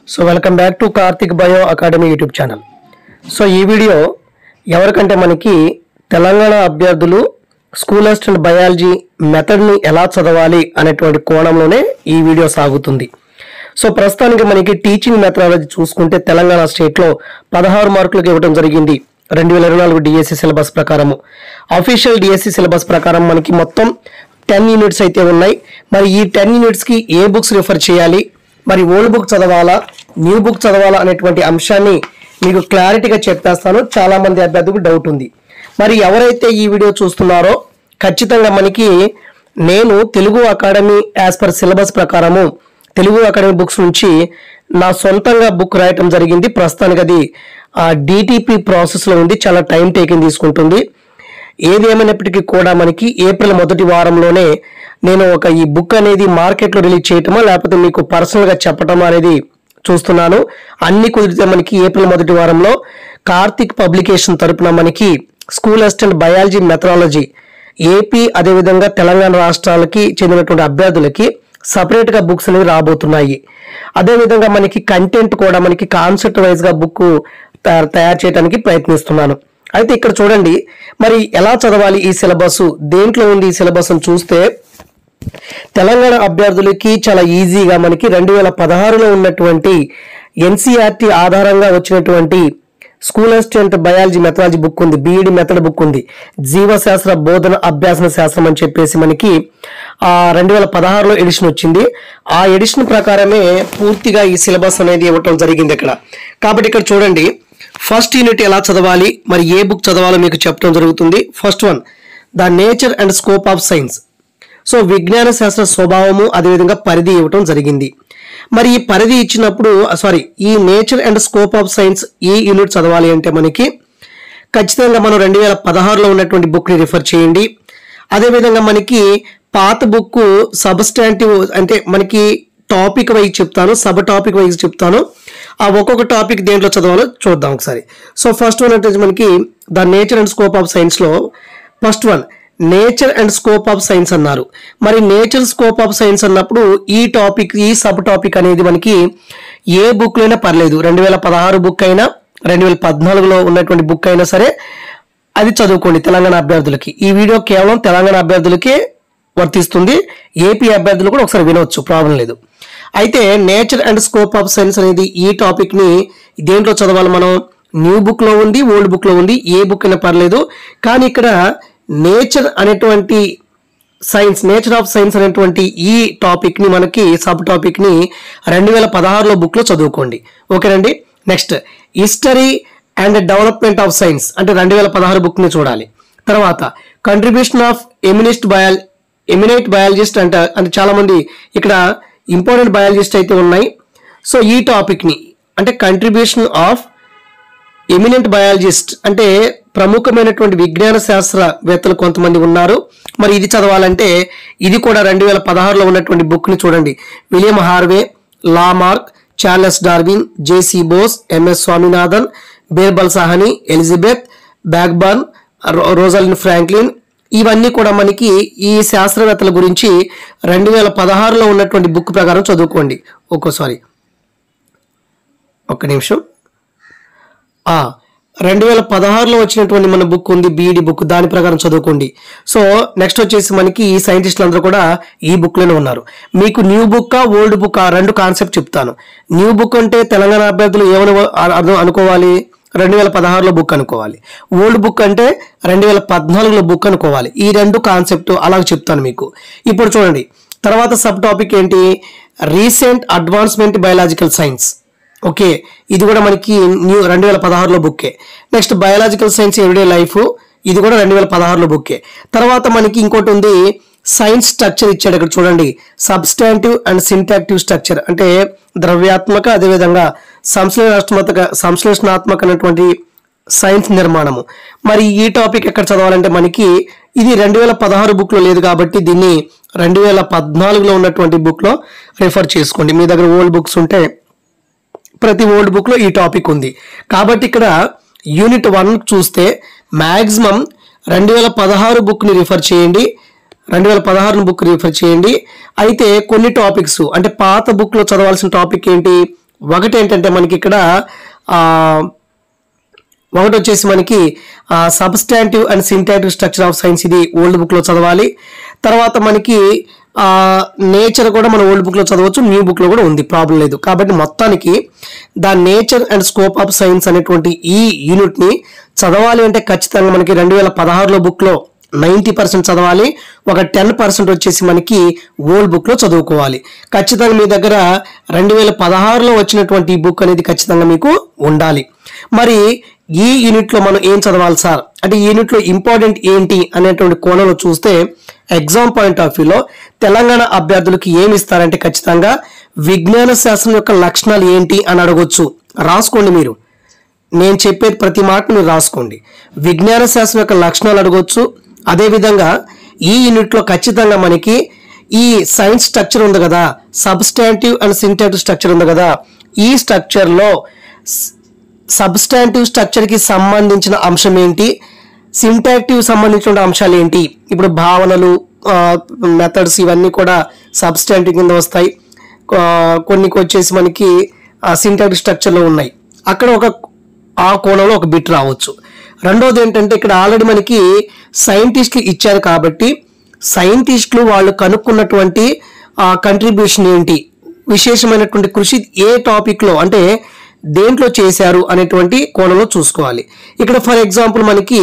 so welcome back to Karthik bio academy YouTube channel so ఈ video ఎవరికంటే మనకి తెలంగాణ అభ్యర్థులు స్కూల్ అసిస్టెంట్ బయాలజీ మెథడ్ని ఎలా చదవాలి అనేటువంటి కోణంలోనే ఈ వీడియో సాగుతుంది సో ప్రస్తుతానికి మనకి టీచింగ్ మెథడాలజీ చూసుకుంటే తెలంగాణ స్టేట్లో పదహారు మార్కులకు ఇవ్వడం జరిగింది రెండు వేల ఇరవై నాలుగు డిఎస్సి సిలబస్ ప్రకారము అఫీషియల్ డిఎస్సి సిలబస్ ప్రకారం మనకి మొత్తం టెన్ యూనిట్స్ అయితే ఉన్నాయి మరి ఈ టెన్ యూనిట్స్కి ఏ బుక్స్ రిఫర్ చేయాలి మరి ఓల్డ్ బుక్ చదవాలా న్యూ బుక్ చదవాలా అనేటువంటి అంశాన్ని మీకు క్లారిటీగా చెప్పేస్తాను చాలా మంది అభ్యర్థులకు డౌట్ ఉంది మరి ఎవరైతే ఈ వీడియో చూస్తున్నారో ఖచ్చితంగా మనకి నేను Telugu academy as per syllabus ప్రకారము తెలుగు అకాడమీ బుక్స్ నుంచి నా సొంతంగా బుక్ రాయటం జరిగింది ప్రస్తుతానికి అది డిటిపి ప్రాసెస్లో ఉంది చాలా టైం టేకింగ్ తీసుకుంటుంది ఏది ఏమైనప్పటికీ కూడా మనకి ఏప్రిల్ మొదటి వారంలోనే నేను ఒక ఈ బుక్ అనేది మార్కెట్లో రిలీజ్ చేయటమా లేకపోతే మీకు పర్సనల్గా చెప్పటమా అనేది చూస్తున్నాను అన్ని కుదిరితే మనకి ఏప్రిల్ మొదటి వారంలో కార్తిక్ పబ్లికేషన్ తరపున మనకి school assistant biology methodology AP అదేవిధంగా తెలంగాణ రాష్ట్రాలకి చెందినటువంటి అభ్యర్థులకి సపరేట్ గా బుక్స్ అనేవి రాబోతున్నాయి అదేవిధంగా మనకి కంటెంట్ కూడా మనకి కాన్సెప్ట్ వైజ్ గా బుక్ తయారు చేయడానికి ప్రయత్నిస్తున్నాను అయితే ఇక్కడ చూడండి మరి ఎలా చదవాలి ఈ సిలబస్ దేంట్లో ఉంది ఈ సిలబస్ అని చూస్తే తెలంగాణ అభ్యర్థులకి చాలా ఈజీగా మనకి రెండు వేల పదహారులో ఉన్నటువంటి ఎన్సీఆర్టీ ఆధారంగా వచ్చినటువంటి school assistant biology methodology book ఉంది బీఈడి మెథడ్ బుక్ ఉంది జీవశాస్త్ర బోధన అభ్యాసన శాస్త్రం అని చెప్పేసి మనకి ఆ రెండు వేల పదహారులో ఎడిషన్ వచ్చింది ఆ ఎడిషన్ ప్రకారమే పూర్తిగా ఈ సిలబస్ అనేది ఇవ్వటం జరిగింది ఇక్కడ కాబట్టి ఇక్కడ చూడండి ఫస్ట్ యూనిట్ ఎలా చదవాలి మరి ఏ బుక్ చదవాలో మీకు చెప్పడం జరుగుతుంది first one the nature and scope of science so విజ్ఞాన శాస్త్ర స్వభావము అదేవిధంగా పరిధి ఇవ్వటం జరిగింది మరి ఈ పరిధి ఇచ్చినప్పుడు సారీ ఈ nature and scope of science ఈ యూనిట్ చదవాలి అంటే మనకి ఖచ్చితంగా మనం రెండు వేల పదహారులో ఉన్నటువంటి బుక్ని రిఫర్ చేయండి అదేవిధంగా మనకి పాత బుక్ సబ్స్టాంటివ్ అంటే మనకి టాపిక్ వైజ్ చెప్తాను సబ్ టాపిక్ వైజ్ చెప్తాను ఆ ఒక్కొక్క టాపిక్ దేంట్లో చదవాలో చూద్దాం ఒకసారి సో ఫస్ట్ వన్ అంటే మనకి the nature and scope of సైన్స్లో first one nature and scope of science అన్నారు మరి నేచర్ స్కోప్ ఆఫ్ సైన్స్ అన్నప్పుడు ఈ టాపిక్ ఈ సబ్ టాపిక్ అనేది మనకి ఏ బుక్ అయినా పర్లేదు రెండు వేల పదహారు బుక్ అయినా రెండు వేల పద్నాలుగులో ఉన్నటువంటి బుక్ అయినా సరే అది చదువుకోండి తెలంగాణ అభ్యర్థులకి ఈ వీడియో కేవలం తెలంగాణ అభ్యర్థులకే వర్తిస్తుంది ఏపీ అభ్యర్థులు కూడా ఒకసారి వినవచ్చు ప్రాబ్లం లేదు అయితే nature and scope of science అనేది ఈ టాపిక్ ని దేంట్లో చదవాలి మనం న్యూ బుక్ లో ఉంది ఓల్డ్ బుక్ లో ఉంది ఏ బుక్ అయినా పర్లేదు కానీ ఇక్కడ నేచర్ అనేటువంటి సైన్స్ నేచర్ ఆఫ్ సైన్స్ అనేటువంటి ఈ టాపిక్ ని మనకి సబ్ టాపిక్ ని రెండు వేల పదహారులో బుక్ లో చదువుకోండి ఓకేనండి next history and development of science అంటే రెండు వేల పదహారు బుక్ ని చూడాలి తర్వాత కంట్రిబ్యూషన్ ఆఫ్ ఎమినిస్ట్ బయాల్ ఎమినేట్ బయాలజిస్ట్ అంట అంటే చాలా మంది ఇక్కడ ఇంపార్టెంట్ బయాలజిస్ట్ అయితే ఉన్నాయి సో ఈ టాపిక్ ని అంటే కంట్రిబ్యూషన్ ఆఫ్ ఎమినెంట్ బయాలజిస్ట్ అంటే ప్రముఖమైనటువంటి విజ్ఞాన శాస్త్రవేత్తలు కొంతమంది ఉన్నారు మరి ఇది చదవాలంటే ఇది కూడా రెండు వేల పదహారులో ఉన్నటువంటి బుక్ ని చూడండి William Harvey Lamarck Charles Darwin J C Bose M S Swaminathan Birbal Sahni Elizabeth Blackburn రో- రోజలిన్ ఫ్రాంక్లిన్ ఇవన్నీ కూడా మనకి ఈ శాస్త్రవేత్తల గురించి రెండు వేల పదహారులో ఉన్నటువంటి బుక్ ప్రకారం చదువుకోండి ఒక్కోసారి ఒక్క నిమిషం ఆ రెండు వేల పదహారులో వచ్చినటువంటి మన బుక్ ఉంది బీఈడి బుక్ దాని ప్రకారం చదువుకోండి సో నెక్స్ట్ వచ్చేసి మనకి ఈ సైంటిస్టులు అందరూ కూడా ఈ బుక్ లోనే ఉన్నారు మీకు న్యూ బుక్ ఓల్డ్ బుక్ రెండు కాన్సెప్ట్ చెప్తాను న్యూ బుక్ అంటే తెలంగాణ అభ్యర్థులు ఏమని అర్థం అనుకోవాలి రెండు వేల పదహారులో బుక్ అనుకోవాలి ఓల్డ్ బుక్ అంటే రెండు వేల పద్నాలుగులో బుక్ అనుకోవాలి ఈ రెండు కాన్సెప్ట్ అలాగ చెప్తాను మీకు ఇప్పుడు చూడండి తర్వాత సబ్ టాపిక్ ఏంటి recent advancement biological science okay ఇది కూడా మనకి న్యూ రెండు వేల పదహారులో బుక్కే next biological science everyday life ఇది కూడా రెండు వేల పదహారులో బుక్కే తర్వాత మనకి ఇంకోటి ఉంది సైన్స్ స్ట్రక్చర్ ఇచ్చాడు ఇక్కడ చూడండి సబ్స్టాంటివ్ అండ్ సింటాక్టివ్ స్ట్రక్చర్ అంటే ద్రవ్యాత్మక అదేవిధంగా సంశ్లేషణాత్మక సంశ్లేషణాత్మక అనేటువంటి సైన్స్ నిర్మాణము మరి ఈ టాపిక్ ఎక్కడ చదవాలంటే మనకి ఇది రెండు వేల పదహారు బుక్లో లేదు కాబట్టి దీన్ని రెండు వేల పద్నాలుగులో ఉన్నటువంటి బుక్లో రిఫర్ చేసుకోండి మీ దగ్గర ఓల్డ్ బుక్స్ ఉంటే ప్రతి ఓల్డ్ బుక్ లో ఈ టాపిక్ ఉంది కాబట్టి ఇక్కడ యూనిట్ వన్ చూస్తే మాక్సిమం రెండు వేల పదహారు బుక్ ని రిఫర్ చేయండి రెండు వేల పదహారు బుక్ రిఫర్ చేయండి అయితే కొన్ని టాపిక్స్ అంటే పాత బుక్ లో చదవాల్సిన టాపిక్ ఏంటి ఒకటి ఏంటంటే మనకి ఇక్కడ ఆ, ఒకటి వచ్చేసి మనకి substantive and syntactic structure of science ఇది ఓల్డ్ బుక్లో చదవాలి తర్వాత మనకి నేచర్ కూడా మన ఓల్డ్ బుక్లో చదవచ్చు న్యూ బుక్లో కూడా ఉంది ప్రాబ్లం లేదు కాబట్టి మొత్తానికి the nature and scope of science అనేటువంటి ఈ యూనిట్ని చదవాలి అంటే ఖచ్చితంగా మనకి రెండు వేల పదహారులో బుక్లో నైంటీ పర్సెంట్ చదవాలి ఒక టెన్ పర్సెంట్ వచ్చేసి మనకి ఓల్డ్ బుక్లో చదువుకోవాలి ఖచ్చితంగా మీ దగ్గర రెండు వేల పదహారులో వచ్చినటువంటి ఈ బుక్ అనేది ఖచ్చితంగా మీకు ఉండాలి మరి ఈ యూనిట్లో మనం ఏం చదవాలి సార్ అంటే ఈ యూనిట్లో ఇంపార్టెంట్ ఏంటి అనేటువంటి కోణంలో చూస్తే ఎగ్జామ్ పాయింట్ ఆఫ్ వ్యూలో తెలంగాణ అభ్యర్థులకు ఏమి ఇస్తారంటే ఖచ్చితంగా విజ్ఞాన శాస్త్రం యొక్క లక్షణాలు ఏంటి అని అడగొచ్చు రాసుకోండి మీరు నేను చెప్పేది ప్రతి మాట మీరు రాసుకోండి విజ్ఞాన శాస్త్రం యొక్క లక్షణాలు అడగొచ్చు అదేవిధంగా ఈ యూనిట్లో ఖచ్చితంగా మనకి ఈ సైన్స్ స్ట్రక్చర్ ఉంది కదా సబ్స్టాంటివ్ అండ్ సింటాటివ్ స్ట్రక్చర్ ఉంది కదా ఈ స్ట్రక్చర్లో సబ్స్టాంటివ్ స్ట్రక్చర్కి సంబంధించిన అంశం ఏంటి సింటాక్టివ్ సంబంధించిన అంశాలు ఏంటి ఇప్పుడు భావనలు మెథడ్స్ ఇవన్నీ కూడా సబ్స్టాంటివ్ కింద వస్తాయి ఆ, కొన్ని వచ్చేసి మనకి సింటాక్టివ్ స్ట్రక్చర్లో ఉన్నాయి అక్కడ ఒక ఆ కోణంలో ఒక బిట్ రావచ్చు రెండోది ఏంటంటే ఇక్కడ ఆల్రెడీ మనకి సైంటిస్టులు ఇచ్చారు కాబట్టి సైంటిస్టులు వాళ్ళు కనుక్కున్నటువంటి కంట్రిబ్యూషన్ ఏంటి విశేషమైనటువంటి కృషి ఏ టాపిక్లో అంటే దేంట్లో చేశారు అనేటువంటి కోణంలో చూసుకోవాలి ఇక్కడ ఫర్ ఎగ్జాంపుల్ మనకి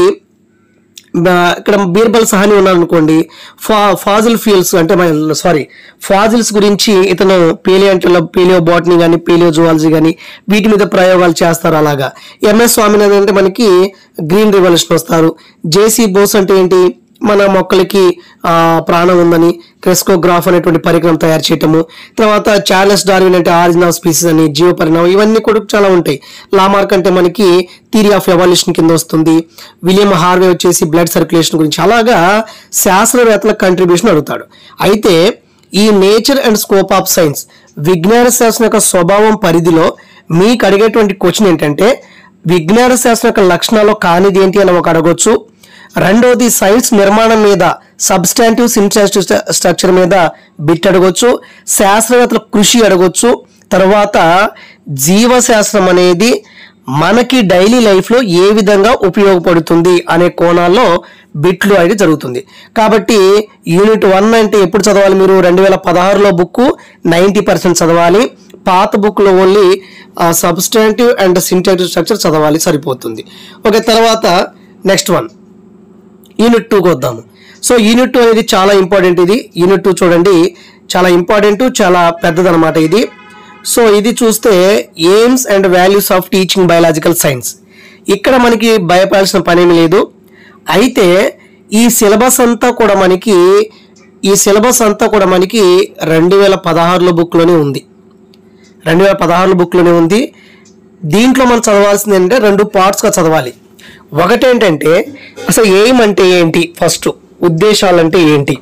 బా- ఇక్కడ బీర్బల్ సహాని ఉన్నాడు అనుకోండి ఫా ఫాజిల్ ఫీల్స్ అంటే సారీ ఫాజిల్స్ గురించి ఇతను పేలియంటలో పేలియో బాటనీ కానీ పేలియో జువాలజీ కానీ వీటి మీద ప్రయోగాలు చేస్తారు అలాగా ఎంఎస్ స్వామినాథన్ అంటే మనకి గ్రీన్ రివల్యూషన్ వస్తారు జేసీ బోస్ అంటే ఏంటి మన మొక్కలకి ఆ, ప్రాణం ఉందని క్రెస్కోగ్రాఫ్ అనేటువంటి పరికరం తయారు చేయటము తర్వాత చార్లెస్ డార్విన్ అంటే ఆరిజిన్ ఆఫ్ స్పీసీస్ అని జీవ పరిణామం ఇవన్నీ కూడా చాలా ఉంటాయి లామార్క్ అంటే మనకి థియరీ ఆఫ్ ఎవల్యూషన్ కింద వస్తుంది విలియం హార్వే వచ్చేసి బ్లడ్ సర్క్యులేషన్ గురించి అలాగా శాస్త్రవేత్తల కంట్రిబ్యూషన్ అడుగుతాడు అయితే ఈ nature and scope of science విజ్ఞాన శాస్త్రం యొక్క స్వభావం పరిధిలో మీకు అడిగేటువంటి క్వశ్చన్ ఏంటంటే విజ్ఞాన శాస్త్రం యొక్క లక్షణాలు కానిది ఏంటి అని ఒక అడగొచ్చు రెండోది సైన్స్ నిర్మాణం మీద సబ్స్టాంటివ్ సింటాటివ్ స్ట్రక్చర్ మీద బిట్ అడగొచ్చు శాస్త్రవేత్తల కృషి అడగొచ్చు తర్వాత జీవశాస్త్రం అనేది మనకి డైలీ లైఫ్లో ఏ విధంగా ఉపయోగపడుతుంది అనే కోణాల్లో బిట్లు అనేది జరుగుతుంది కాబట్టి యూనిట్ వన్ అంటే ఎప్పుడు చదవాలి మీరు రెండు వేల పదహారులో బుక్ నైంటీ పర్సెంట్ చదవాలి పాత బుక్లో only substantive and syntactic structure చదవాలి సరిపోతుంది ఓకే తర్వాత నెక్స్ట్ వన్ యూనిట్ టూకి వద్దాము సో యూనిట్ టూ అనేది చాలా ఇంపార్టెంట్ ఇది యూనిట్ టూ చూడండి చాలా ఇంపార్టెంట్ చాలా పెద్దదన్నమాట ఇది సో ఇది చూస్తే aims and values of teaching biological science ఇక్కడ మనకి భయపడాల్సిన పనేమి లేదు అయితే ఈ సిలబస్ అంతా కూడా మనకి ఈ సిలబస్ అంతా కూడా మనకి రెండు వేల పదహారులో బుక్లోనే ఉంది రెండు వేల పదహారులో బుక్లోనే ఉంది దీంట్లో మనం చదవాల్సింది ఏంటంటే రెండు పార్ట్స్గా చదవాలి ఒకటేంటంటే అసలు ఎయిమ్ అంటే ఏంటి ఫస్ట్ ఉద్దేశాలు అంటే ఏంటి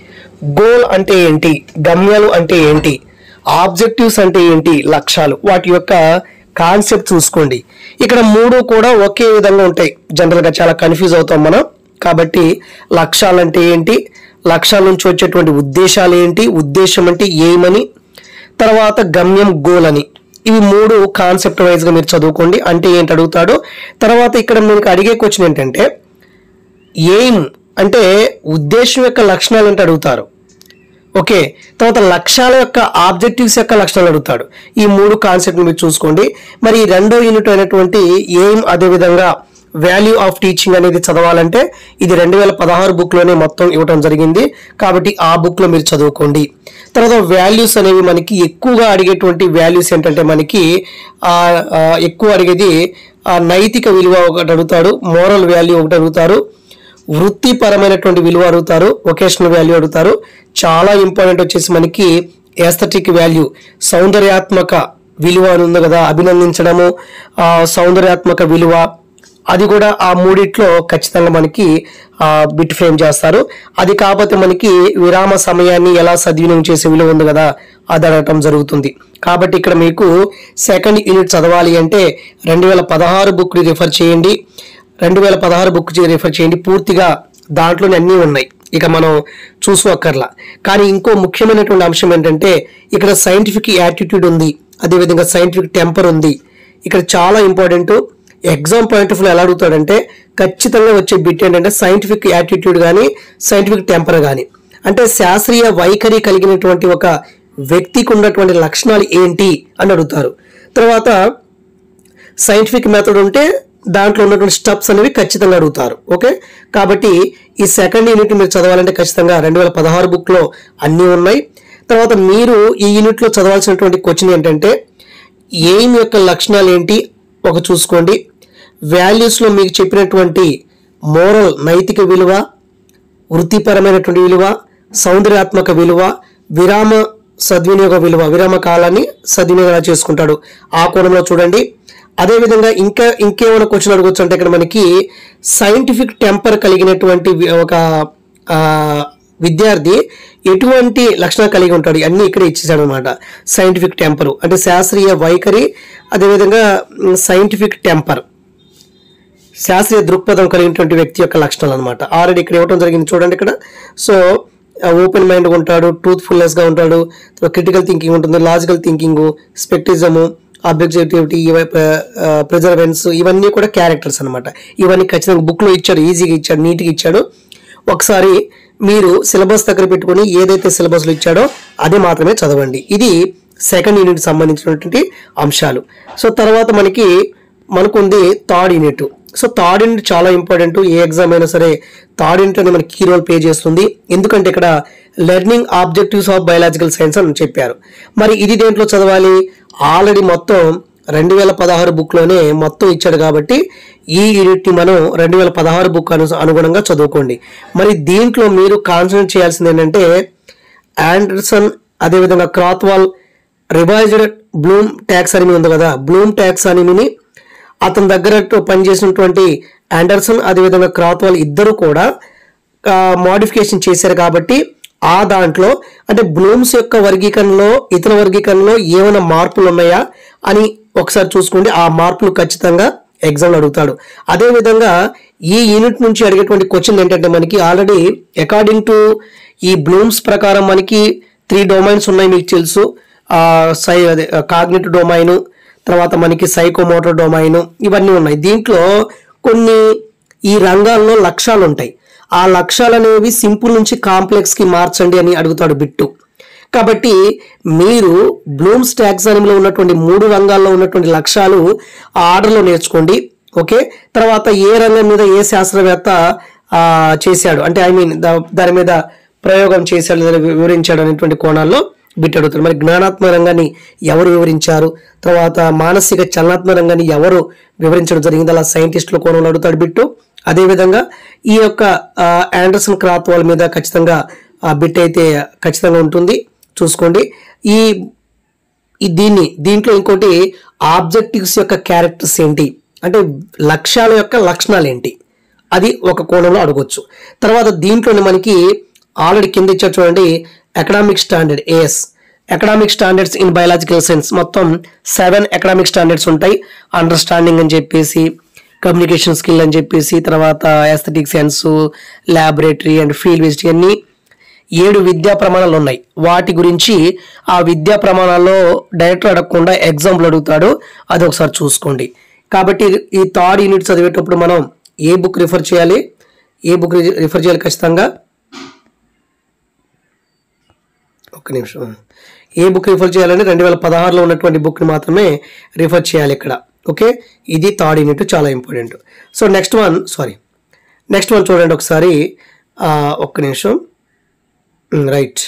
గోల్ అంటే ఏంటి గమ్యాలు అంటే ఏంటి ఆబ్జెక్టివ్స్ అంటే ఏంటి లక్ష్యాలు వాటి యొక్క కాన్సెప్ట్ చూసుకోండి ఇక్కడ మూడు కూడా ఒకే విధంగా ఉంటాయి జనరల్గా చాలా కన్ఫ్యూజ్ అవుతాం మనం కాబట్టి లక్ష్యాలు అంటే ఏంటి లక్ష్యాల నుంచి వచ్చేటువంటి ఉద్దేశాలు ఏంటి ఉద్దేశం అంటే ఏమని తర్వాత గమ్యం గోల్ అని ఇవి మూడు కాన్సెప్ట్ వైజ్గా మీరు చదువుకోండి అంటే ఏంటి అడుగుతాడు తర్వాత ఇక్కడ మీకు అడిగే క్వశ్చన్ ఏంటంటే ఎయిమ్ అంటే ఉద్దేశం యొక్క లక్షణాలు అంటే అడుగుతారు ఓకే తర్వాత లక్ష్యాల యొక్క ఆబ్జెక్టివ్స్ యొక్క లక్షణాలు అడుగుతాడు ఈ మూడు కాన్సెప్ట్ మీరు చూసుకోండి మరి ఈ రెండో యూనిట్ అయినటువంటి ఎయిమ్ అదేవిధంగా వాల్యూ ఆఫ్ టీచింగ్ అనేది చదవాలంటే ఇది రెండు వేల పదహారు బుక్లోనే మొత్తం ఇవ్వడం జరిగింది కాబట్టి ఆ బుక్లో మీరు చదువుకోండి తర్వాత వాల్యూస్ అనేవి మనకి ఎక్కువగా అడిగేటువంటి వాల్యూస్ ఏంటంటే మనకి ఆ, ఆ, ఎక్కువ అడిగేది ఆ, నైతిక విలువ ఒకటి అడుగుతాడు మోరల్ వాల్యూ ఒకటి అడుగుతారు వృత్తిపరమైనటువంటి విలువ అడుగుతారు వొకేషనల్ వాల్యూ అడుగుతారు చాలా ఇంపార్టెంట్ వచ్చేసి మనకి ఎస్థెటిక్ వాల్యూ సౌందర్యాత్మక విలువ అని ఉంది కదా అభినందించడము ఆ, సౌందర్యాత్మక విలువ అది కూడా ఆ మూడిట్లో ఖచ్చితంగా మనకి ఆ, బిట్ ఫ్రేమ్ చేస్తారు అది కాకపోతే మనకి విరామ సమయాన్ని ఎలా సద్వినియోగం చేసే విలువ ఉంది కదా అది అడగటం జరుగుతుంది కాబట్టి ఇక్కడ మీకు సెకండ్ యూనిట్ చదవాలి అంటే రెండు వేల పదహారు బుక్ని రిఫర్ చేయండి రెండు వేల పదహారు బుక్ రిఫర్ చేయండి పూర్తిగా దాంట్లోనే అన్నీ ఉన్నాయి ఇక మనం చూసుకోక్కర్లా కానీ ఇంకో ముఖ్యమైనటువంటి అంశం ఏంటంటే ఇక్కడ సైంటిఫిక్ యాటిట్యూడ్ ఉంది అదేవిధంగా సైంటిఫిక్ టెంపర్ ఉంది ఇక్కడ చాలా important exam point of view ఎలా అడుగుతాడంటే ఖచ్చితంగా వచ్చే బిట్ ఏంటంటే సైంటిఫిక్ యాటిట్యూడ్ కానీ సైంటిఫిక్ టెంపర్ కానీ అంటే శాస్త్రీయ వైఖరి కలిగినటువంటి ఒక వ్యక్తికి ఉన్నటువంటి లక్షణాలు ఏంటి అని అడుగుతారు తర్వాత సైంటిఫిక్ మెథడ్ ఉంటే దాంట్లో ఉన్నటువంటి స్టెప్స్ అనేవి ఖచ్చితంగా అడుగుతారు ఓకే కాబట్టి ఈ సెకండ్ యూనిట్ మీరు చదవాలంటే ఖచ్చితంగా రెండు వేల పదహారు బుక్లో అన్నీ ఉన్నాయి తర్వాత మీరు ఈ యూనిట్లో చదవాల్సినటువంటి క్వశ్చన్ ఏంటంటే ఎయిమ్ యొక్క లక్షణాలు ఏంటి ఒక చూసుకోండి వాల్యూస్లో మీకు చెప్పినటువంటి మోరల్ నైతిక విలువ వృత్తిపరమైనటువంటి విలువ సౌందర్యాత్మక విలువ విరామ సద్వినియోగ విలువ విరామ కాలాన్ని సద్వినియోగం ఎలా చేసుకుంటాడు ఆ కోణంలో చూడండి అదేవిధంగా ఇంకా ఇంకేమైనా క్వశ్చన్ అడగచ్చు అంటే ఇక్కడ మనకి సైంటిఫిక్ టెంపర్ కలిగినటువంటి వి- ఒక ఆ, విద్యార్థి ఎటువంటి లక్షణాలు కలిగి ఉంటాడు అన్నీ ఇక్కడ ఇచ్చేసాడు అనమాట సైంటిఫిక్ టెంపర్ అంటే శాస్త్రీయ వైఖరి అదేవిధంగా సైంటిఫిక్ టెంపర్ శాస్త్రీయ దృక్పథం కలిగినటువంటి వ్యక్తి యొక్క లక్షణాలు అనమాట ఆల్రెడీ ఇక్కడ ఇవ్వడం జరిగింది చూడండి ఇక్కడ సో ఓపెన్ మైండ్గా ఉంటాడు ట్రూత్ఫుల్నెస్గా ఉంటాడు క్రిటికల్ థింకింగ్ ఉంటుంది logical thinking scepticism objectivity perseverance ఇవన్నీ కూడా క్యారెక్టర్స్ అనమాట ఇవన్నీ ఖచ్చితంగా బుక్లో ఇచ్చాడు ఈజీగా ఇచ్చాడు నీట్గా ఇచ్చాడు ఒకసారి మీరు సిలబస్ దగ్గర పెట్టుకొని ఏదైతే సిలబస్లో ఇచ్చాడో అది మాత్రమే చదవండి ఇది సెకండ్ యూనిట్ సంబంధించినటువంటి అంశాలు సో తర్వాత మనకి మనకుంది third unit so third unit చాలా ఇంపార్టెంట్ ఏ ఎగ్జామ్ అయినా సరే థర్డ్ యూనిట్ అనేది మనకి కీ రోల్ ప్లే చేస్తుంది ఎందుకంటే ఇక్కడ learning objectives of biological science అని చెప్పారు మరి ఇది దేంట్లో చదవాలి ఆల్రెడీ మొత్తం రెండు వేల పదహారు బుక్లోనే మొత్తం ఇచ్చాడు కాబట్టి ఈ యూనిట్ని మనం రెండు వేల పదహారు బుక్ అను అనుగుణంగా చదువుకోండి మరి దీంట్లో మీరు కాన్సన్ట్రేట్ చేయాల్సింది ఏంటంటే ఆండర్సన్ అదేవిధంగా క్రాత్వాల్ రివైజ్డ్ బ్లూమ్ ట్యాక్స్ అని ఉంది కదా బ్లూమ్ ట్యాక్స్ అనిమిని అతని దగ్గర పనిచేసినటువంటి ఆండర్సన్ అదేవిధంగా క్రాత్వాల్ ఇద్దరు కూడా మోడిఫికేషన్ చేశారు కాబట్టి ఆ దాంట్లో అంటే బ్లూమ్స్ యొక్క వర్గీకరణలో ఇతర వర్గీకరణలో ఏమైనా మార్పులు ఉన్నాయా అని ఒకసారి చూసుకోండి ఆ మార్పులు ఖచ్చితంగా ఎగ్జామ్ అడుగుతాడు అదేవిధంగా ఈ యూనిట్ నుంచి అడిగేటువంటి క్వశ్చన్ ఏంటంటే మనకి ఆల్రెడీ అకార్డింగ్ టు ఈ బ్లూమ్స్ ప్రకారం మనకి త్రీ డొమైన్స్ ఉన్నాయి మీకు తెలుసు ఆ, సై అదే కాగ్నిటివ్ డొమైన్ తర్వాత మనకి సైకోమోటర్ డొమైన్ ఇవన్నీ ఉన్నాయి దీంట్లో కొన్ని ఈ రంగాల్లో లక్ష్యాలు ఉంటాయి ఆ లక్ష్యాలు అనేవి సింపుల్ నుంచి కాంప్లెక్స్ కి మార్చండి అని అడుగుతాడు బిట్టు కాబట్టి మీరు బ్లూమ్స్ టాక్సానమీలో ఉన్నటువంటి మూడు రంగాల్లో ఉన్నటువంటి లక్ష్యాలు ఆ ఆర్డర్లో నేర్చుకోండి ఓకే తర్వాత ఏ రంగం మీద ఏ శాస్త్రవేత్త ఆ, చేశాడు అంటే ఐ మీన్ దాని మీద ప్రయోగం చేశాడు లేదా వివరించాడు అనేటువంటి కోణాల్లో బిట్ అడుగుతాడు మరి జ్ఞానాత్మక రంగాన్ని ఎవరు వివరించారు తర్వాత మానసిక చలనాత్మక రంగాన్ని ఎవరు వివరించడం జరిగింది అలా సైంటిస్టుల కోణంలో అడుగుతాడు బిట్టు అదేవిధంగా ఈ యొక్క ఆ, ఆండర్సన్ క్రాత్ వాళ్ళ మీద ఖచ్చితంగా ఆ బిట్ అయితే ఖచ్చితంగా ఉంటుంది చూసుకోండి ఈ ఈ దీన్ని దీంట్లో ఇంకోటి ఆబ్జెక్టివ్స్ యొక్క క్యారెక్టర్స్ ఏంటి అంటే లక్ష్యాల యొక్క లక్షణాలు ఏంటి అది ఒక కోణంలో అడగొచ్చు తర్వాత దీంట్లోనే మనకి ఆల్రెడీ కింద ఇచ్చారు చూడండి economic standard AS economic standards in biological science మొత్తం సెవెన్ ఎకనామిక్ స్టాండర్డ్స్ ఉంటాయి అండర్స్టాండింగ్ అని చెప్పేసి కమ్యూనికేషన్ స్కిల్ అని చెప్పేసి తర్వాత aesthetic sense laboratory and field visit అన్ని ఏడు విద్యా ప్రమాణాలు ఉన్నాయి వాటి గురించి ఆ విద్యా ప్రమాణాల్లో డైరెక్టర్ అడగకుండా ఎగ్జాంపుల్ అడుగుతాడు అది ఒకసారి చూసుకోండి కాబట్టి ఈ థర్డ్ యూనిట్ చదివేటప్పుడు మనం ఏ బుక్ రిఫర్ చేయాలి ఏ బుక్ రిఫర్ చేయాలి ఖచ్చితంగా ఒక్క నిమిషం ఏ బుక్ రిఫర్ చేయాలంటే రెండు వేల పదహారులో ఉన్నటువంటి బుక్ని మాత్రమే రిఫర్ చేయాలి ఇక్కడ ఓకే ఇది థర్డ్ యూనిట్ చాలా important so next one sorry next one చూడండి ఒకసారి ఆ, ఒక్క నిమిషం రైట్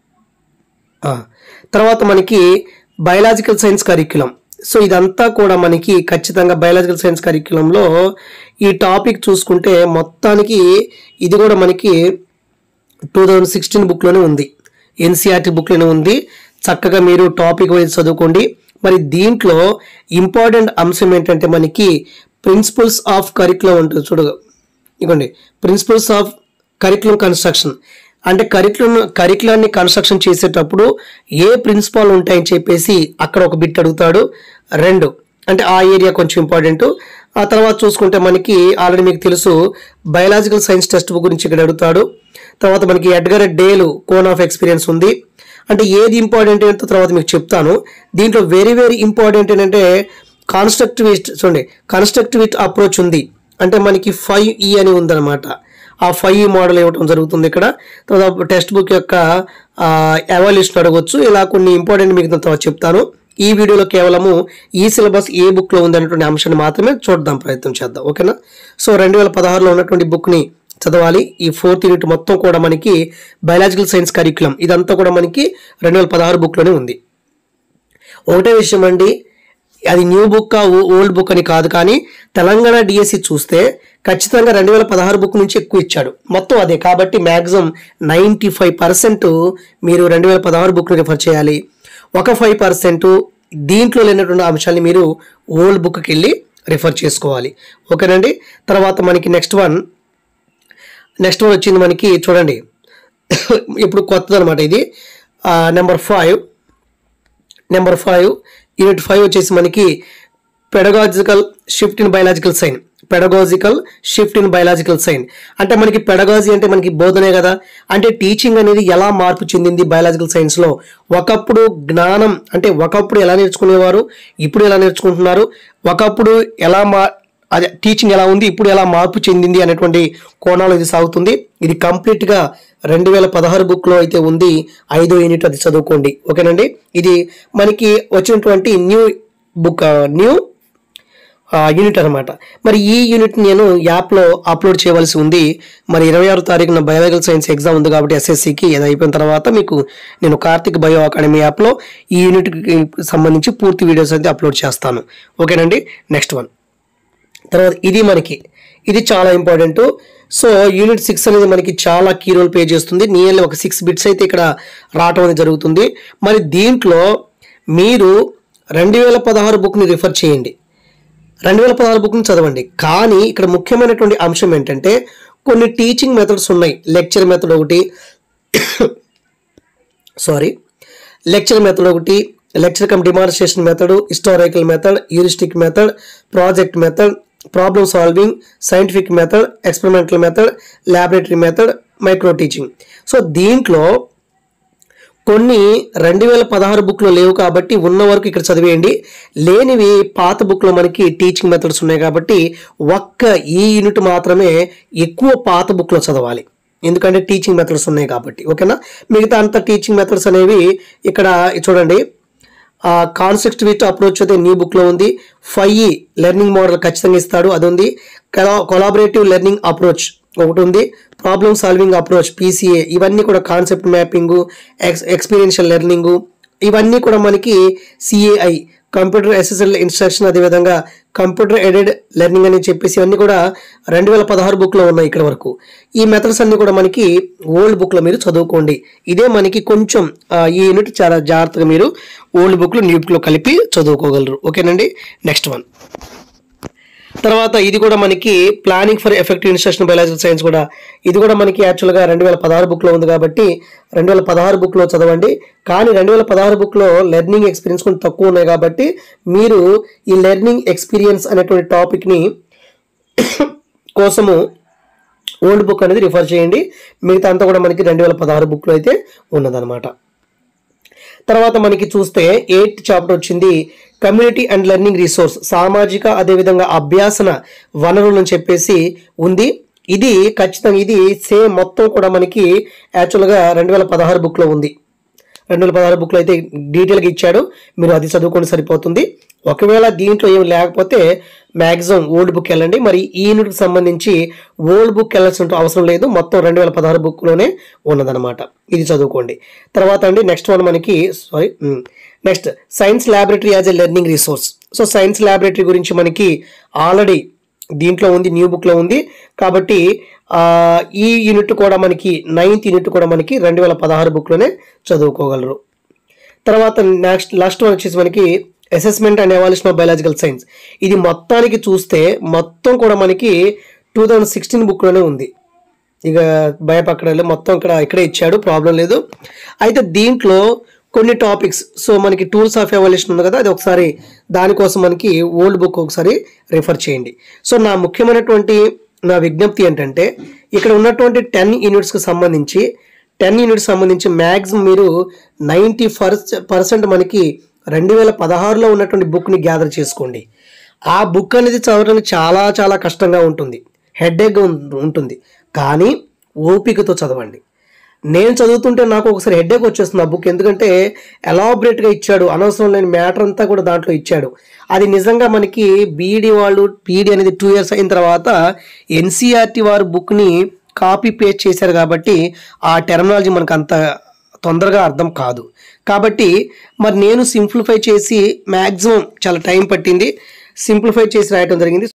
తర్వాత మనకి బయలాజికల్ సైన్స్ కరిక్యులం సో ఇదంతా కూడా మనకి ఖచ్చితంగా బయలాజికల్ సైన్స్ కరిక్యులంలో ఈ టాపిక్ చూసుకుంటే మొత్తానికి ఇది కూడా మనకి టూ థౌజండ్ సిక్స్టీన్ బుక్లోనే ఉంది ఎన్సీఆర్టీ బుక్లోనే ఉంది చక్కగా మీరు టాపిక్ వైజ్ చదువుకోండి మరి దీంట్లో ఇంపార్టెంట్ అంశం ఏంటంటే మనకి ప్రిన్సిపల్స్ ఆఫ్ కరిక్యులం ఉంటుంది చూడు ఇవ్వండి ప్రిన్సిపల్స్ ఆఫ్ కరిక్యులం కన్స్ట్రక్షన్ అంటే కరిక్యులం కరిక్యులాన్ని కన్స్ట్రక్షన్ చేసేటప్పుడు ఏ ప్రిన్సిపాల్ ఉంటాయని చెప్పేసి అక్కడ ఒక బిట్ అడుగుతాడు రెండు అంటే ఆ ఏరియా కొంచెం ఇంపార్టెంట్ ఆ తర్వాత చూసుకుంటే మనకి ఆల్రెడీ మీకు తెలుసు బయలాజికల్ సైన్స్ టెక్స్ట్ బుక్ గురించి ఇక్కడ అడుగుతాడు తర్వాత మనకి Edgar Dale cone of experience ఉంది అంటే ఏది ఇంపార్టెంట్ ఏంటో తర్వాత మీకు చెప్తాను దీంట్లో వెరీ వెరీ ఇంపార్టెంట్ ఏంటంటే కాన్స్ట్రక్టివిస్ట్ చూడండి కాన్స్ట్రక్టివిస్ట్ అప్రోచ్ ఉంది అంటే మనకి ఫైవ్ ఈ అని ఉందన్నమాట ఆ ఫైవ్ ఈ మోడల్ ఇవ్వటం జరుగుతుంది ఇక్కడ తర్వాత టెక్స్ట్ బుక్ యొక్క ఎవాల్యూషన్ అడగొచ్చు ఇలా కొన్ని ఇంపార్టెంట్ మీకు తర్వాత చెప్తాను ఈ వీడియోలో కేవలము ఈ సిలబస్ ఏ బుక్లో ఉందనేటువంటి అంశాన్ని మాత్రమే చూడదాం ప్రయత్నం చేద్దాం ఓకేనా సో రెండు వేల పదహారులో ఉన్నటువంటి బుక్ని చదవాలి ఈ ఫోర్త్ యూనిట్ మొత్తం కూడా మనకి బయాలజికల్ సైన్స్ కరికులం ఇదంతా కూడా మనకి రెండు వేల పదహారు బుక్లోనే ఉంది ఒకటే విషయం అండి అది న్యూ బుక్ ఓల్డ్ బుక్ అని కాదు కానీ తెలంగాణ డిఎస్సి చూస్తే ఖచ్చితంగా రెండు వేల పదహారు బుక్ నుంచి ఎక్కువ ఇచ్చాడు మొత్తం అదే కాబట్టి మ్యాక్సిమం నైంటీ ఫైవ్ పర్సెంట్ మీరు రెండు వేల పదహారు బుక్ను రిఫర్ చేయాలి ఒక ఫైవ్ పర్సెంట్ దీంట్లో లేనటువంటి అంశాన్ని మీరు ఓల్డ్ బుక్కి వెళ్ళి రిఫర్ చేసుకోవాలి ఓకేనండి తర్వాత మనకి నెక్స్ట్ వన్ నెక్స్ట్ వన్ వచ్చింది మనకి చూడండి ఇప్పుడు కొత్తది అనమాట ఇది number five number five unit five వచ్చేసి మనకి pedagogical shift in biological science pedagogical shift in biological science అంటే మనకి పెడగాజీ అంటే మనకి బోధనే కదా అంటే టీచింగ్ అనేది ఎలా మార్పు చెందింది బయలాజికల్ సైన్స్లో ఒకప్పుడు జ్ఞానం అంటే ఒకప్పుడు ఎలా నేర్చుకునేవారు ఇప్పుడు ఎలా నేర్చుకుంటున్నారు ఒకప్పుడు ఎలా మా అదే టీచింగ్ ఎలా ఉంది ఇప్పుడు ఎలా మార్పు చెందింది అనేటువంటి కోణాలు ఇది సాగుతుంది ఇది కంప్లీట్గా రెండు వేల పదహారు బుక్లో అయితే ఉంది ఐదో యూనిట్ అది చదువుకోండి ఓకేనండి ఇది మనకి వచ్చినటువంటి న్యూ బుక్ న్యూ యూనిట్ అనమాట మరి ఈ యూనిట్ నేను యాప్లో అప్లోడ్ చేయవలసి ఉంది మరి ఇరవై ఆరు తారీఖున బయాలజికల్ సైన్స్ ఎగ్జామ్ ఉంది కాబట్టి ఎస్ఎస్సికి అది అయిపోయిన తర్వాత మీకు నేను కార్తిక్ బయో అకాడమీ యాప్లో ఈ యూనిట్కి సంబంధించి పూర్తి వీడియోస్ అయితే అప్లోడ్ చేస్తాను ఓకేనండి నెక్స్ట్ వన్ తర్వాత ఇది మనకి ఇది చాలా ఇంపార్టెంట్ సో యూనిట్ సిక్స్ అనేది మనకి చాలా కీ రోల్ ప్లే చేస్తుంది నియర్లీ ఒక సిక్స్ బిట్స్ అయితే ఇక్కడ రావటం అనేది జరుగుతుంది మరి దీంట్లో మీరు రెండు వేల పదహారు బుక్ని రిఫర్ చేయండి రెండు వేల పదహారు బుక్ని చదవండి కానీ ఇక్కడ ముఖ్యమైనటువంటి అంశం ఏంటంటే కొన్ని టీచింగ్ మెథడ్స్ ఉన్నాయి లెక్చర్ మెథడ్ ఒకటి సారీ లెక్చర్ మెథడ్ ఒకటి lecture cum demonstration method historical method heuristic method project method problem solving scientific method experimental method laboratory method micro teaching so దీంట్లో కొన్ని రెండు వేల పదహారు బుక్లో లేవు కాబట్టి ఉన్న వరకు ఇక్కడ చదివేయండి లేనివి పాత బుక్లో మనకి టీచింగ్ మెథడ్స్ ఉన్నాయి కాబట్టి ఒక్క ఈ యూనిట్ మాత్రమే ఎక్కువ పాత బుక్లో చదవాలి ఎందుకంటే టీచింగ్ మెథడ్స్ ఉన్నాయి కాబట్టి ఓకేనా మిగతా అంత టీచింగ్ మెథడ్స్ అనేవి ఇక్కడ చూడండి కాన్సెప్ట్ విత్ అప్రోచ్ అయితే న్యూ బుక్లో ఉంది ఫైవ్ లెర్నింగ్ మోడల్ ఖచ్చితంగా ఇస్తాడు అది ఉంది కొలాబరేటివ్ లెర్నింగ్ అప్రోచ్ ఒకటి ఉంది ప్రాబ్లమ్ సాల్వింగ్ అప్రోచ్ పీసీఏ ఇవన్నీ కూడా కాన్సెప్ట్ మ్యాపింగ్ ఎక్స్ ఎక్స్పీరియన్షియల్ లెర్నింగ్ ఇవన్నీ కూడా మనకి సిఏఐ కంప్యూటర్ ఎస్ఎస్ఎల్ ఇన్స్ట్రక్షన్ అదేవిధంగా కంప్యూటర్ ఎడెడ్ లెర్నింగ్ అని చెప్పేసి ఇవన్నీ కూడా రెండు వేల పదహారు బుక్లో ఉన్నాయి ఇక్కడ వరకు ఈ మెథడ్స్ అన్ని కూడా మనకి ఓల్డ్ బుక్లో మీరు చదువుకోండి ఇదే మనకి కొంచెం ఆ, ఈ యూనిట్ చాలా జాగ్రత్తగా మీరు ఓల్డ్ బుక్లో న్యూ బుక్లో కలిపి చదువుకోగలరు ఓకేనండి నెక్స్ట్ వన్ తర్వాత ఇది కూడా మనకి planning for effective instruction biological science కూడా ఇది కూడా మనకి యాక్చువల్గా రెండు వేల పదహారు బుక్లో ఉంది కాబట్టి రెండు వేల పదహారు బుక్లో చదవండి కానీ రెండు వేల పదహారు బుక్లో లెర్నింగ్ ఎక్స్పీరియన్స్ కొంచెం తక్కువ ఉన్నాయి కాబట్టి మీరు ఈ లెర్నింగ్ ఎక్స్పీరియన్స్ అనేటువంటి టాపిక్ని కోసము ఓల్డ్ బుక్ అనేది రిఫర్ చేయండి మిగతా అంతా కూడా మనకి రెండు వేల పదహారు బుక్లో అయితే ఉన్నదన్నమాట తర్వాత మనకి చూస్తే ఎయిత్ చాప్టర్ వచ్చింది కమ్యూనిటీ అండ్ లెర్నింగ్ రిసోర్స్ సామాజిక అదేవిధంగా అభ్యాసన వనరులు అని చెప్పేసి ఉంది ఇది ఖచ్చితంగా ఇది సేమ్ మొత్తం కూడా మనకి యాక్చువల్గా రెండు వేల పదహారు బుక్లో ఉంది రెండు వేల పదహారు బుక్లో అయితే డీటెయిల్గా ఇచ్చాడు మీరు అది చదువుకొని సరిపోతుంది ఒకవేళ దీంట్లో ఏమి లేకపోతే మ్యాక్సిమం ఓల్డ్ బుక్ వెళ్ళండి మరి ఈ యూనిట్కి సంబంధించి ఓల్డ్ బుక్ వెళ్ళాల్సిన అవసరం లేదు మొత్తం రెండు వేల పదహారు బుక్లోనే ఉన్నదన్నమాట ఇది చదువుకోండి తర్వాత అండి నెక్స్ట్ వన్ మనకి sorry next science laboratory as a learning resource so science laboratory గురించి మనకి ఆల్రెడీ దీంట్లో ఉంది న్యూ బుక్లో ఉంది కాబట్టి ఆ, ఈ యూనిట్ కూడా మనకి నైన్త్ యూనిట్ కూడా మనకి రెండు వేల పదహారు బుక్లోనే చదువుకోగలరు తర్వాత నెక్స్ట్ లాస్ట్ వన్ వచ్చేసి మనకి assessment and evaluation of biological science ఇది మొత్తానికి చూస్తే మొత్తం కూడా మనకి టూ థౌజండ్ సిక్స్టీన్ బుక్లోనే ఉంది ఇక భయపక్కడలే మొత్తం ఇక్కడ ఇక్కడే ఇచ్చాడు ప్రాబ్లం లేదు అయితే దీంట్లో కొన్ని టాపిక్స్ సో మనకి టూల్స్ ఆఫ్ ఎవల్యూషన్ ఉంది కదా అది ఒకసారి దానికోసం మనకి ఓల్డ్ బుక్ ఒకసారి రిఫర్ చేయండి సో నా ముఖ్యమైనటువంటి నా విజ్ఞప్తి ఏంటంటే ఇక్కడ ఉన్నటువంటి టెన్ యూనిట్స్కి సంబంధించి టెన్ యూనిట్స్ సంబంధించి మ్యాక్సిమం మీరు నైంటీ పర్సెంట్ మనకి రెండు వేల పదహారులో ఉన్నటువంటి బుక్ని గ్యాదర్ చేసుకోండి ఆ బుక్ అనేది చదవడానికి చాలా చాలా కష్టంగా ఉంటుంది హెడేక్ ఉంటుంది కానీ ఓపికతో చదవండి నేను చదువుతుంటే నాకు ఒకసారి హెడేక్ వచ్చేస్తుంది ఆ బుక్ ఎందుకంటే ఎలాబరేట్గా ఇచ్చాడు అనవసరం లేని మ్యాటర్ అంతా కూడా దాంట్లో ఇచ్చాడు అది నిజంగా మనకి బీఈడి వాళ్ళు పీఈడి అనేది టూ ఇయర్స్ అయిన తర్వాత ఎన్సీఆర్టీ వారు బుక్ని కాపీ పేస్ట్ చేశారు కాబట్టి ఆ టెర్మినాలజీ మనకు అంత తొందరగా అర్థం కాదు కాబట్టి మరి నేను సింప్లిఫై చేసి మ్యాక్సిమం చాలా టైం పట్టింది సింప్లిఫై చేసి రాయటం జరిగింది